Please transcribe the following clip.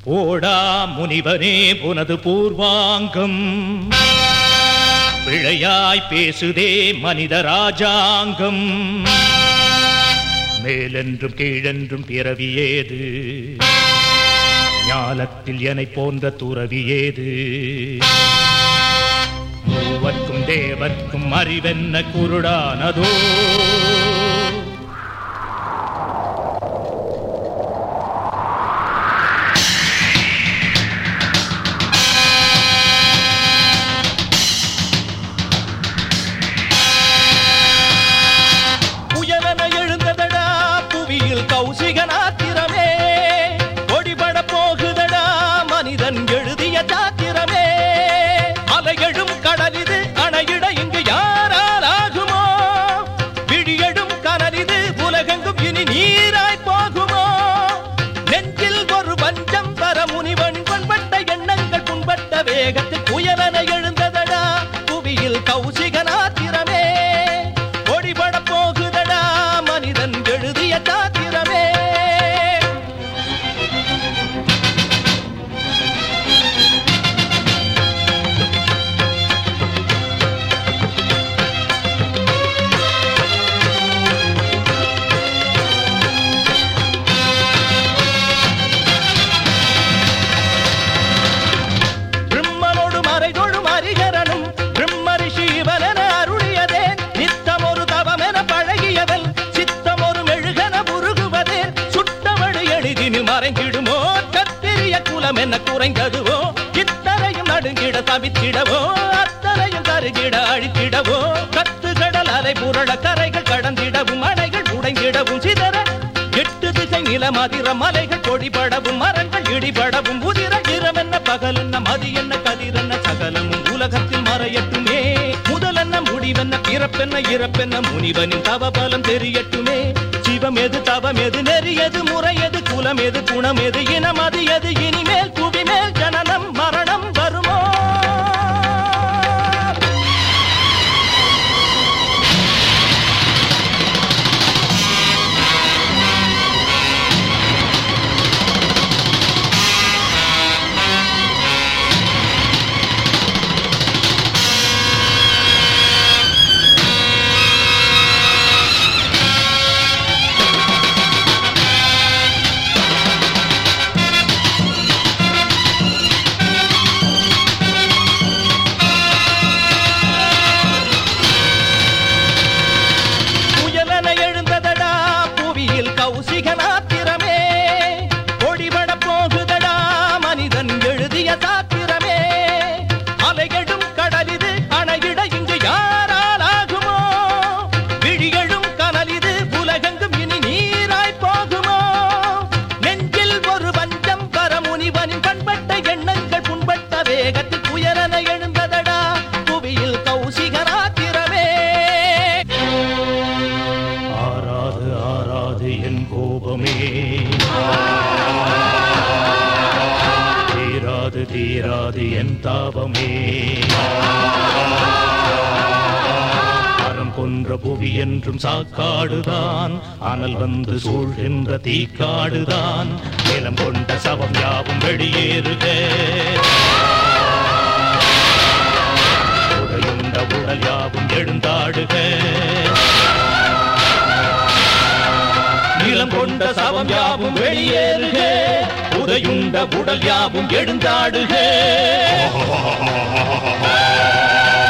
போடா முனிவனே புனது பூர்வாங்கம் பிழையாய் பேசுதே மனித ராஜாங்கம் மேலென்றும் கீழென்றும் பிறவி ஏது ஞாலத்தில் எனை போன்ற துறவி ஏது மூவர்க்கும் தேவர்க்கும் அறிவென்ன குருடானதோ புயலென எழுந்ததடா புவியில் கௌசிகனாத்திரமே ஒடிபட போகுதடா மனிதன் எழுதிய சாத்திரமே அலையெழும் கடலிது அணையிட இங்கு யாரால் ஆகுமோ விழியெழும் கனலிது உலகெங்கும் இனி நீராய் போகுமோ நெஞ்சில் ஒரு பஞ்சம் வர முனிவன் பண்பட்ட எண்ணங்கள் புண்பட்ட வேகத்தில் புயலென எழுந்ததடா புவியில் கௌசிகனாத்திரமே ஒடிபட போகுதடா மனிதன் எழுதிய சாத்திரமே பிரம்மனோடு மறைதொழும் அரிகரனும் பிரம்மரி சிவனென அருளியதே நித்தம் ஒரு தவமென பழகியவன் சித்தம் ஒரு மெழுகன உருகுவதே சுட்டவழி எளிதினு மறைஞ்சிடுமோ கத்திரிய குலம் என்ன குறைந்ததுவோ இத்தனையும் நடுங்கிட தவித்திடவோ அத்தனையும் கருகிட அழித்திடவோ கத்து கடல் அலை புரள கரைகள் கடந்திடவும் அணைகள் உடைந்திடவும் சிதற எட்டு திசை நிலமதிர மலைகள் கொடிபடவும் மரங்கள் இடிபடவும் உதிர இரம் என்ன பகல் என்ன மதி என்ன கதிர் என்ன சகலமும் உலகத்தில் மறையட்டுமே முதல் என்ன முடிவென்ன பிறப்பென்ன இறப்பென்ன முனிவனின் தவபலம் தெரியட்டுமே சிவம் எது தவம் எது நெறியது முறையது குலம் எது குணம் எது இனம் அது எது இனிமேல் குவிமேல் ஜனனம் மரணம் வருமோ புயலென எழுந்ததடா புவியில் கௌசிகனாத்திரமே ஒடிபட போகுதடா மனிதன் எழுதிய சாத்திரமே அலையெழும் கடலிது அணையிட இங்கு யாரால் ஆகுமோ விழியெழும் கனலிது உலகெங்கும் இனி நீராய் போகுமோ நெஞ்சில் ஒரு பஞ்சம் வர முனிவனின் பண்பட்ட எண்ணங்கள் புண்பட்ட வேகத்தில் புயலென எழுந்ததடா புவியில் கௌசிகனாத்திரமே ஆராது ஆராது என் கோபமே தீராது தீராது என் தாபமே மனம் கொன்ற புவி என்றும் சாக்காடுதான் அனல் வந்து சூழ்கின்ற தீக்காடுதான் நிலம் கொண்ட சவம் யாவும் வெளியேறுக உடையுண்ட உடல் யாவும் எழுந்தாடுக நிலம் கொண்ட சவம் யாவும் வெளியேறுக உதையுண்ட உடல் யாவும் எழுந்தாடுக